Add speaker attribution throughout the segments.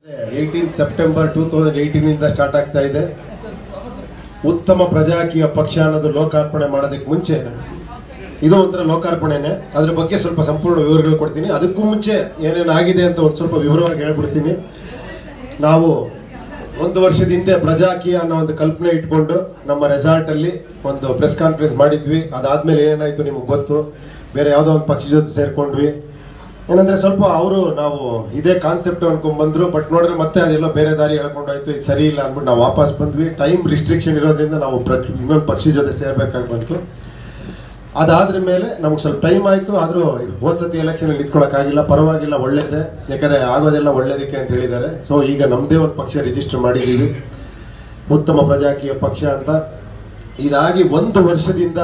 Speaker 1: eighteen September two thousand eighteen ಇಂದ start ಆಗ್ತಾ ಇದೆ ಉತ್ತಮ ಪ್ರಜಾಕೀಯ ಪಕ್ಷ ಅನ್ನೋದು ಲೋಕಾರ್ಪಣೆ ಮಾಡೋದಕ್ಕೆ ಮುಂಚೆ ಇದು ಒಂಥರ ಲೋಕಾರ್ಪಣೆನೆ ಅದ್ರ ಬಗ್ಗೆ ಸ್ವಲ್ಪ ಸಂಪೂರ್ಣ ವಿವರಗಳು ಕೊಡ್ತೀನಿ ಅದಕ್ಕೂ ಮುಂಚೆ ಏನೇನು ಆಗಿದೆ ಅಂತ ಒಂದು ಸ್ವಲ್ಪ ವಿವರವಾಗಿ ಹೇಳ್ಬಿಡ್ತೀನಿ ನಾವು ಒಂದು ವರ್ಷದ ಹಿಂದೆ ಪ್ರಜಾಕೀಯ ಅನ್ನೋ ಒಂದು ಕಲ್ಪನೆ ಇಟ್ಕೊಂಡು ನಮ್ಮ ರೆಸಾರ್ಟ್ ಅಲ್ಲಿ ಒಂದು ಪ್ರೆಸ್ ಕಾನ್ಫರೆನ್ಸ್ ಮಾಡಿದ್ವಿ ಅದಾದ್ಮೇಲೆ ಏನಾಯ್ತು ನಿಮಗೆ ಗೊತ್ತು ಬೇರೆ ಯಾವುದೋ ಒಂದು ಪಕ್ಷ ಜೊತೆ ಸೇರ್ಕೊಂಡ್ವಿ ಏನಂದ್ರೆ ಸ್ವಲ್ಪ ಅವರು ನಾವು ಇದೇ ಕಾನ್ಸೆಪ್ಟ್ ಅನ್ಕೊಂಡ್ ಬಂದ್ರು ಬಟ್ ನೋಡಿದ್ರೆ ಮತ್ತೆ ಅದೆಲ್ಲ ಬೇರೆ ದಾರಿ ಹೇಳ್ಕೊಂಡಾಯ್ತು ಇದು ಸರಿ ಇಲ್ಲ ಅಂದ್ಬಿಟ್ಟು ನಾವು ವಾಪಸ್ ಬಂದ್ವಿ ಟೈಮ್ ರಿಸ್ಟ್ರಿಕ್ಷನ್ ಇರೋದ್ರಿಂದ ನಾವು ಪ್ರ- ಇನ್ನೊಂದು ಪಕ್ಷಿ ಜೊತೆ ಸೇರ್ಬೇಕಾಗಿ ಬಂತು ಅದಾದ್ರ ಮೇಲೆ ನಮ್ಗೆ ಸ್ವಲ್ಪ ಟೈಮ್ ಆಯ್ತು ಆದ್ರೂ ಹೋದ್ಸತಿ ಎಲೆಕ್ಷನ್ ಅಲ್ಲಿ ನಿಂತ್ಕೊಳಕ್ಕಾಗಿಲ್ಲ ಪರವಾಗಿಲ್ಲ ಒಳ್ಳೇದೇ ಯಾಕಂದ್ರೆ ಆಗೋದೆಲ್ಲ ಒಳ್ಳೇದಕ್ಕೆ ಅಂತ ಹೇಳಿದ್ದಾರೆ ಸೊ ಈಗ ನಮ್ದೇ ಒಂದು ಪಕ್ಷ ರಿಜಿಸ್ಟರ್ ಮಾಡಿದ್ದೀವಿ ಉತ್ತಮ ಪ್ರಜಾಕೀಯ ಪಕ್ಷ ಅಂತ ಇದಾಗಿ ಒಂದು ವರ್ಷದಿಂದ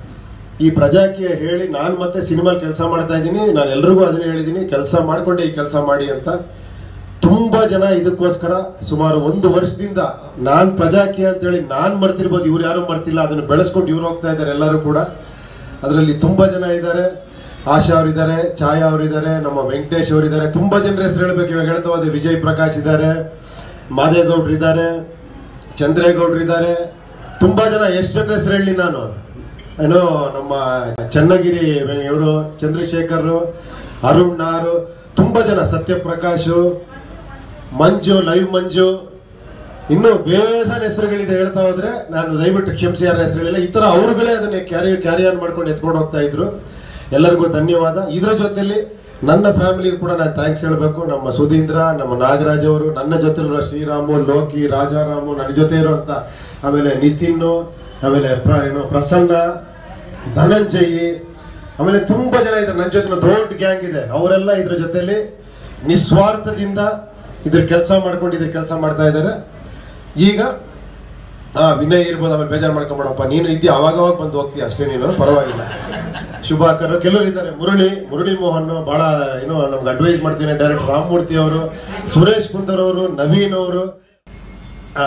Speaker 1: ಈ ಪ್ರಜಾಕೀಯ ಹೇಳಿ ನಾನು ಮತ್ತೆ ಸಿನಿಮಾ ಕೆಲಸ ಮಾಡ್ತಾ ಇದ್ದೀನಿ ನಾನು ಎಲ್ರಿಗೂ ಅದನ್ನ ಹೇಳಿದ್ದೀನಿ ಕೆಲಸ ಮಾಡ್ಕೊಂಡೆ ಈ ಕೆಲಸ ಮಾಡಿ ಅಂತ ತುಂಬಾ ಜನ ಇದಕ್ಕೋಸ್ಕರ ಸುಮಾರು ಒಂದು ವರ್ಷದಿಂದ ನಾನ್ ಪ್ರಜಾಕೀಯ ಅಂತೇಳಿ ನಾನ್ ಮರ್ತಿರ್ಬೋದು ಇವ್ರು ಯಾರು ಮರ್ತಿಲ್ಲ ಅದನ್ನು ಬೆಳೆಸ್ಕೊಂಡು ಇವ್ರು ಹೋಗ್ತಾ ಇದ್ದಾರೆ ಎಲ್ಲರೂ ಕೂಡ ಅದರಲ್ಲಿ ತುಂಬಾ ಜನ ಇದ್ದಾರೆ ಆಶಾ ಅವರಿದ್ದಾರೆ ಛಾಯಾ ಅವರಿದ್ದಾರೆ ನಮ್ಮ ವೆಂಕಟೇಶ್ ಅವರಿದ್ದಾರೆ ತುಂಬಾ ಜನರ ಹೆಸರು ಹೇಳ್ಬೇಕು ಇವಾಗ ಹೇಳ್ತಾ ಹೋದೆ ವಿಜಯ್ ಪ್ರಕಾಶ್ ಇದ್ದಾರೆ ಮಾದೇಗೌಡ್ರು ಇದ್ದಾರೆ ಚಂದ್ರೇಗೌಡ್ರು ಇದ್ದಾರೆ ತುಂಬಾ ಜನ ಎಷ್ಟು ಜನರ ಹೆಸರು ಹೇಳಿ ನಾನು ಏನೋ ನಮ್ಮ ಚನ್ನಗಿರಿ ಇವರು ಚಂದ್ರಶೇಖರ್ ಅರುಣ್ ನಾರು ತುಂಬಾ ಜನ ಸತ್ಯಪ್ರಕಾಶ್ ಮಂಜು ಲೈವ್ ಮಂಜು ಇನ್ನು ಬೇಸಾನ ಹೆಸರುಗಳಿದೆ ಹೇಳ್ತಾ ಹೋದ್ರೆ ನಾನು ದಯವಿಟ್ಟು ಕ್ಷಮಿಸಿ ಯಾರ ಹೆಸರುಗಳಿಲ್ಲ ಈ ತರ ಅವರುಗಳೇ ಅದನ್ನ ಕ್ಯಾರಿ ಕ್ಯಾರಿ ಆನ್ ಮಾಡ್ಕೊಂಡು ಎತ್ಕೊಂಡು ಹೋಗ್ತಾ ಇದ್ರು ಎಲ್ಲರಿಗೂ ಧನ್ಯವಾದ ಇದ್ರ ಜೊತೆಲಿ ನನ್ನ ಫ್ಯಾಮಿಲಿಗೂ ಕೂಡ ನಾನು ಥ್ಯಾಂಕ್ಸ್ ಹೇಳಬೇಕು ನಮ್ಮ ಸುಧೀಂದ್ರ ನಮ್ಮ ನಾಗರಾಜ್ ಅವರು ನನ್ನ ಜೊತೆ ಇರೋ ಶ್ರೀರಾಮು ಲೋಕಿ ರಾಜಾರಾಮು ನನ್ನ ಜೊತೆ ಇರುವಂತ ಆಮೇಲೆ ನಿತಿನ್ ಆಮೇಲೆ ಪ್ರ ಏನು ಪ್ರಸನ್ನ ಧನಂಜಯಿ ಆಮೇಲೆ ತುಂಬಾ ಜನ ಇದ್ದಾರೆ ನನ್ನ ಜೊತೆ ದೊಡ್ಡ ಗ್ಯಾಂಗ್ ಇದೆ ಅವರೆಲ್ಲ ಇದ್ರ ಜೊತೆಲಿ ನಿಸ್ವಾರ್ಥದಿಂದ ಇದ್ರ ಕೆಲಸ ಮಾಡ್ಕೊಂಡು ಇದ್ರ ಕೆಲಸ ಮಾಡ್ತಾ ಇದ್ದಾರೆ ಈಗ ಆ ವಿನಯ್ ಇರ್ಬೋದು ಆಮೇಲೆ ಬೇಜಾರು ಮಾಡ್ಕೊಂಬೇಡಪ್ಪ ನೀನು ಇದ್ದೀಯ ಅವಾಗ ಅವಾಗ ಬಂದು ಹೋಗ್ತೀಯ ಅಷ್ಟೇ ನೀನು ಪರವಾಗಿಲ್ಲ ಶುಭಾಕರ್ ಕೆಲವರು ಇದ್ದಾರೆ ಮುರಳಿ ಮುರಳಿ ಮೋಹನ್ ಬಹಳ ಏನೋ ನಮ್ಗೆ ಅಡ್ವೈಸ್ ಮಾಡ್ತೀನಿ ಡೈರೆಕ್ಟರ್ ರಾಮಮೂರ್ತಿ ಅವರು ಸುರೇಶ್ ಕುಂದರ್ ಅವರು ನವೀನ್ ಅವರು ಆ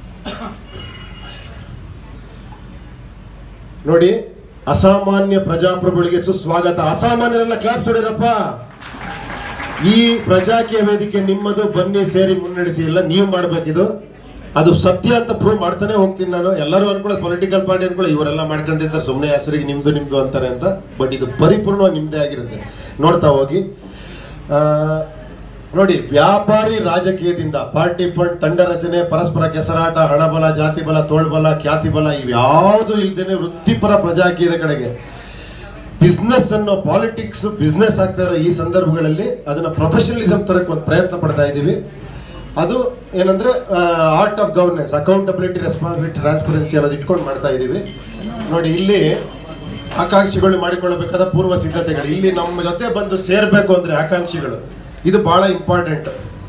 Speaker 1: ನೋಡಿ ಅಸಾಮಾನ್ಯ ಪ್ರಜಾಪ್ರಭುಗಳಿಗೆ ಸುಸ್ವಾಗತ ಅಸಾಮಾನ್ಯರೆಲ್ಲ ಕ್ಲಾಪ್ಸ್ ಹೊಡಿರಪ್ಪ ಈ ಪ್ರಜಾಕೀಯ ವೇದಿಕೆ ನಿಮ್ಮದು ಬನ್ನಿ ಸೇರಿ ಮುನ್ನಡೆಸಿ ಇಲ್ಲ ನೀವು ಮಾಡ್ಬೇಕಿದು ಅದು ಸತ್ಯ ಅಂತ ಪ್ರೂವ್ ಮಾಡ್ತಾನೆ ಹೋಗ್ತೀನಿ ನಾನು ಎಲ್ಲರೂ ಅನ್ಕೊಳ್ಳೋದು ಪೊಲಿಟಿಕಲ್ ಪಾರ್ಟಿ ಅನ್ಕೊಳ್ಳಿ ಇವರೆಲ್ಲ ಮಾಡ್ಕೊಂಡಿರ್ತಾರೆ ಸುಮ್ಮನೆ ಹೆಸರಿಗೆ ನಿಮ್ದು ನಿಮ್ದು ಅಂತಾರೆ ಅಂತ ಬಟ್ ಇದು ಪರಿಪೂರ್ಣವಾಗಿ ನಿಮ್ದೇ ಆಗಿರುತ್ತೆ ನೋಡ್ತಾ ಹೋಗಿ ಆ, ನೋಡಿ ವ್ಯಾಪಾರಿ ರಾಜಕೀಯದಿಂದ ಪಾರ್ಟಿ ಫಂಡ್ ತಂಡ ರಚನೆ ಪರಸ್ಪರ ಕೆಸರಾಟ ಹಣಬಲ ಜಾತಿ ಬಲ ತೋಳ್ಬಲ ಖ್ಯಾತಿ ಬಲ ಇವ್ಯಾವುದು ಇಲ್ದೇನೆ ವೃತ್ತಿಪರ ಪ್ರಜಾಕೀಯದ ಕಡೆಗೆ ಬಿಸ್ನೆಸ್ ಅನ್ನೋ ಪಾಲಿಟಿಕ್ಸ್ ಬಿಸ್ನೆಸ್ ಆಗ್ತಾ ಇರೋ ಈ ಸಂದರ್ಭಗಳಲ್ಲಿ ಅದನ್ನ ಪ್ರೊಫೆಷನಲಿಸಮ್ ತರಕ್ಕೆ ಒಂದು ಪ್ರಯತ್ನ ಪಡ್ತಾ ಇದ್ದೀವಿ ಅದು ಏನಂದ್ರೆ art of governance accountability responsibility transparency ಅನ್ನೋದು ಇಟ್ಕೊಂಡು ಮಾಡ್ತಾ ಇದ್ದೀವಿ ನೋಡಿ ಇಲ್ಲಿ ಆಕಾಂಕ್ಷಿಗಳು ಮಾಡಿಕೊಳ್ಳಬೇಕಾದ ಪೂರ್ವ ಸಿದ್ಧತೆಗಳು ಇಲ್ಲಿ ನಮ್ಮ ಜೊತೆ ಬಂದು ಸೇರ್ಬೇಕು ಅಂದ್ರೆ ಆಕಾಂಕ್ಷಿಗಳು ಇದು ಬಹಳ ಇಂಪಾರ್ಟೆಂಟ್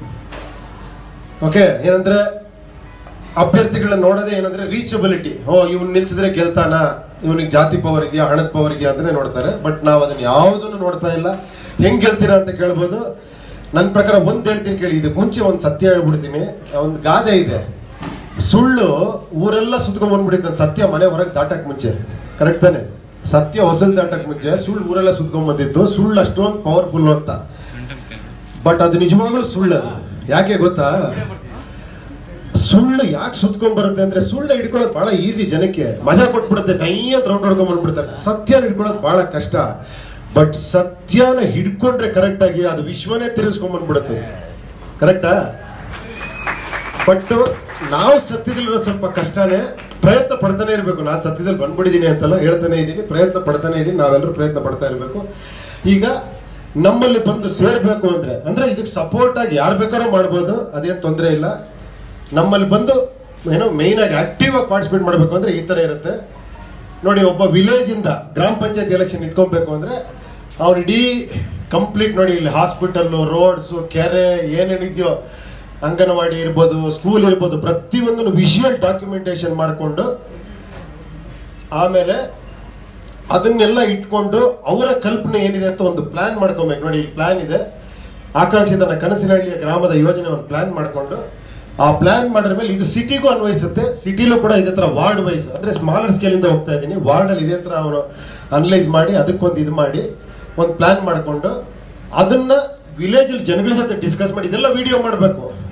Speaker 1: ಓಕೆ ಏನಂದ್ರೆ ಅಭ್ಯರ್ಥಿಗಳನ್ನ ನೋಡೋದೇ ಏನಂದ್ರೆ ರೀಚಬಿಲಿಟಿ ಓ ಇವ್ನು ನಿಲ್ಸಿದ್ರೆ ಗೆಲ್ತಾನ ಇವನಿಗೆ ಜಾತಿ ಪವರ್ ಇದೆಯಾ ಹಣದ ಪವರ್ ಇದೆಯಾ ಅಂತಾನೆ ನೋಡ್ತಾರೆ ಬಟ್ ನಾವು ಅದನ್ನ ಯಾವುದನ್ನು ನೋಡ್ತಾ ಇಲ್ಲ ಹೆಂಗ್ ಗೆಲ್ತೀರಾ ಅಂತ ಕೇಳ್ಬೋದು ನನ್ನ ಪ್ರಕಾರ ಒಂದ್ ಹೇಳ್ತೀನಿ ಕೇಳಿ ಇದಕ್ಕೆ ಮುಂಚೆ ಒಂದು ಸತ್ಯ ಹೇಳ್ಬಿಡ್ತೀನಿ ಒಂದು ಗಾದೆ ಇದೆ ಸುಳ್ಳು ಊರೆಲ್ಲ ಸುತ್ಕೊಂಡ್ ಬಂದ್ಬಿಟ್ಟಿತ್ತು ಸತ್ಯ ಮನೆ ಹೊರಗೆ ದಾಟಕ್ ಮುಂಚೆ ಕರೆಕ್ಟ್ ತಾನೆ ಸತ್ಯ ಹೊಸಲ್ ದಾಟಕ್ ಮುಂಚೆ ಸುಳ್ಳು ಊರೆಲ್ಲ ಸುತ್ಕೊಂಡ್ ಬಂದಿತ್ತು ಸುಳ್ಳು ಅಷ್ಟೊಂದು ಪವರ್ಫುಲ್ ಅಂತ ಬಟ್ ಅದು ನಿಜವಾಗ್ಲೂ ಸುಳ್ಳು ಅದು ಯಾಕೆ ಗೊತ್ತಾ ಸುಳ್ಳು ಯಾಕೆ ಸುತ್ಕೊಂಡ್ ಬರುತ್ತೆ ಅಂದ್ರೆ ಸುಳ್ಳು ಹಿಡ್ಕೊಳ್ಳೋದು ಬಹಳ ಈಸಿ ಜನಕ್ಕೆ ಮಜಾ ಕೊಟ್ಬಿಡುತ್ತೆ ಟೈ ಅಂತ ರೌಂಡ್ ಹೊಡ್ಕೊಂಡ್ ಬಂದ್ಬಿಡ್ತಾರೆ ಸತ್ಯ ಹಿಡ್ಕೊಳ್ಳೋದು ಬಹಳ ಕಷ್ಟ ಬಟ್ ಸತ್ಯನ ಹಿಡ್ಕೊಂಡ್ರೆ ಕರೆಕ್ಟ್ ಆಗಿ ಅದು ವಿಶ್ವನೇ ತಿರ್ಗಿಸ್ಕೊಂಡ್ ಬಂದ್ಬಿಡುತ್ತೆ ಕರೆಕ್ಟಾ ಬಟ್ ನಾವು ಸತ್ಯದಲ್ಲಿರೋ ಸ್ವಲ್ಪ ಕಷ್ಟನೇ ಪ್ರಯತ್ನ ಪಡ್ತಾನೆ ಇರಬೇಕು ನಾನು ಸತ್ಯದಲ್ಲಿ ಬಂದ್ಬಿಟ್ಟಿದ್ದೀನಿ ಅಂತಲ್ಲ ಹೇಳ್ತಾನೆ ಇದ್ದೀನಿ ಪ್ರಯತ್ನ ಪಡ್ತಾನೆ ಇದ್ದೀನಿ ನಾವೆಲ್ಲರೂ ಪ್ರಯತ್ನ ಪಡ್ತಾ ಇರಬೇಕು ಈಗ ನಮ್ಮಲ್ಲಿ ಬಂದು ಸೇರ್ಬೇಕು ಅಂದ್ರೆ ಅಂದ್ರೆ ಇದಕ್ಕೆ ಸಪೋರ್ಟ್ ಆಗಿ ಯಾರು ಬೇಕಾದ್ರೂ ಮಾಡ್ಬೋದು ಅದೇನು ತೊಂದರೆ ಇಲ್ಲ ನಮ್ಮಲ್ಲಿ ಬಂದು ಏನೋ ಮೇಯ್ನ್ ಆಗಿ ಆಕ್ಟಿವ್ ಆಗಿ ಪಾರ್ಟಿಸಿಪೇಟ್ ಮಾಡಬೇಕು ಅಂದ್ರೆ ಈ ತರ ಇರುತ್ತೆ ನೋಡಿ ಒಬ್ಬ ವಿಲೇಜ್ ಇಂದ ಗ್ರಾಮ ಪಂಚಾಯತ್ ಎಲೆಕ್ಷನ್ ನಿಂತ್ಕೊಬೇಕು ಅಂದ್ರೆ ಅವ್ರು ಇಡೀ ಕಂಪ್ಲೀಟ್ ನೋಡಿ ಇಲ್ಲಿ ಹಾಸ್ಪಿಟಲ್ ರೋಡ್ಸ್ ಕೆರೆ ಏನೇನಿದೆಯೋ ಅಂಗನವಾಡಿ ಇರ್ಬೋದು ಸ್ಕೂಲ್ ಇರ್ಬೋದು ಪ್ರತಿಯೊಂದನ್ನು ವಿಷುವಲ್ ಡಾಕ್ಯುಮೆಂಟೇಶನ್ ಮಾಡಿಕೊಂಡು ಆಮೇಲೆ ಅದನ್ನೆಲ್ಲ ಇಟ್ಕೊಂಡು ಅವರ ಕಲ್ಪನೆ ಏನಿದೆ ಅಂತ ಒಂದು ಪ್ಲಾನ್ ಮಾಡ್ಕೊಬೇಕು ನೋಡಿ ಪ್ಲಾನ್ ಇದೆ ಆಕಾಂಕ್ಷಿ ತನ್ನ ಕನಸಿನಹಳ್ಳಿಯ ಗ್ರಾಮದ ಯೋಜನೆ ಒಂದು ಪ್ಲಾನ್ ಮಾಡ್ಕೊಂಡು ಆ ಪ್ಲಾನ್ ಮಾಡಿದ ಮೇಲೆ ಇದು ಸಿಟಿಗೂ ಅನ್ವಯಿಸುತ್ತೆ ಸಿಟಿಲೂ ಕೂಡ ಇದೇ ತರ ವಾರ್ಡ್ ವೈಸ್ ಅಂದ್ರೆ ಸ್ಮಾಲರ್ ಸ್ಕೇಲ್ ಇಂದ ಹೋಗ್ತಾ ಇದ್ದೀನಿ ವಾರ್ಡ್ ಅಲ್ಲಿ ಇದೇ ತರ ಅವನು ಅನಲೈಸ್ ಮಾಡಿ ಅದಕ್ಕೊಂದು ಇದು ಮಾಡಿ ಒಂದು ಪ್ಲಾನ್ ಮಾಡಿಕೊಂಡು ಅದನ್ನ ವಿಲೇಜ್ ಅಲ್ಲಿ ಜನಗಳ ಜೊತೆ ಡಿಸ್ಕಸ್ ಮಾಡಿ ಇದೆಲ್ಲ ವಿಡಿಯೋ ಮಾಡಬೇಕು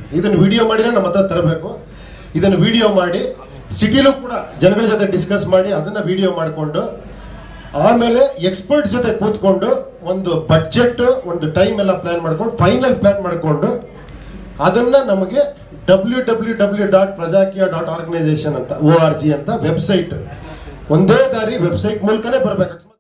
Speaker 1: ಇದನ್ನು ವಿಡಿಯೋ ಮಾಡಿದ್ರೆ ನಮ್ಮ ಹತ್ರ ತರಬೇಕು ಇದನ್ನು ವಿಡಿಯೋ ಮಾಡಿ ಸಿಟಿಲೂ ಕೂಡ ಜನಗಳ ಜೊತೆ ಡಿಸ್ಕಸ್ ಮಾಡಿ ಅದನ್ನ ವಿಡಿಯೋ ಮಾಡಿಕೊಂಡು ಆಮೇಲೆ ಎಕ್ಸ್ಪರ್ಟ್ ಜೊತೆ ಕೂತ್ಕೊಂಡು ಒಂದು ಬಡ್ಜೆಟ್ ಒಂದು ಟೈಮ್ ಎಲ್ಲ ಪ್ಲಾನ್ ಮಾಡ್ಕೊಂಡು ಫೈನಲ್ ಪ್ಲಾನ್ ಮಾಡಿಕೊಂಡು ಅದನ್ನ ನಮಗೆ W W W dot Prajakeeya dot organisation ಅಂತ ಓ ಆರ್ ಜಿ ಅಂತ ವೆಬ್ಸೈಟ್ ಒಂದೇ ದಾರಿ ವೆಬ್ಸೈಟ್ ಮೂಲಕನೇ ಬರಬೇಕು